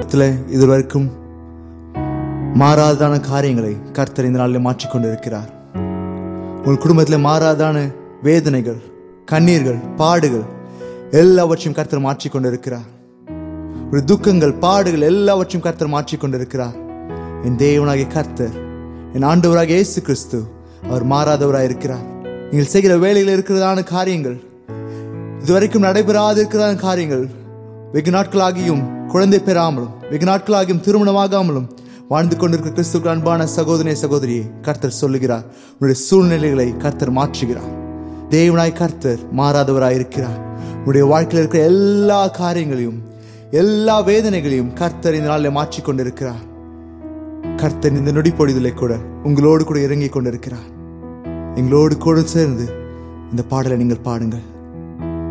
இடத்துல இதுவரைக்கும் மாறாதான காரியங்களை கர்த்தர் இந்த நாளில் மாற்றிக்கொண்டிருக்கிறார் உங்கள் குடும்பத்தில் மாறாதான வேதனைகள் கண்ணீர்கள் பாடுகள் எல்லாவற்றையும் கர்த்தர் மாற்றிக்கொண்டிருக்கிறார் ஒரு துக்கங்கள் பாடுகள் எல்லாவற்றையும் கர்த்தர் மாற்றிக்கொண்டிருக்கிறார் என் தேவனாகிய கர்த்தர் என் ஆண்டவராகிய இயேசு கிறிஸ்து அவர் மாறாதவராய் இருக்கிறார் நீங்கள் செய்கிற வேலையில் இருக்கிறதான காரியங்கள் இதுவரைக்கும் நடைபெறாது இருக்கிறதான காரியங்கள் வெகு நாட்களாகியும் குழந்தை பெறாமலும் வெகு நாட்களாகியும் திருமணமாகாமலும் வாழ்ந்து கொண்டிருக்கிற கிறிஸ்துக்கு அன்பான சகோதரிய சகோதரியை கர்த்தர் சொல்லுகிறார் உன்னுடைய சூழ்நிலைகளை கர்த்தர் மாற்றுகிறார் தேவனாய் கர்த்தர் மாறாதவராய் இருக்கிறார் உன்னுடைய வாழ்க்கையில் இருக்கிற எல்லா காரியங்களையும் எல்லா வேதனைகளையும் கர்த்தர் இந்த நாளில் மாற்றிக் கொண்டிருக்கிறார் கர்த்தர் இந்த நொடி பொழுதிலே கூட உங்களோடு கூட இறங்கிக் கொண்டிருக்கிறார் எங்களோடு கூட சேர்ந்து இந்த பாடலை நீங்கள் பாடுங்கள்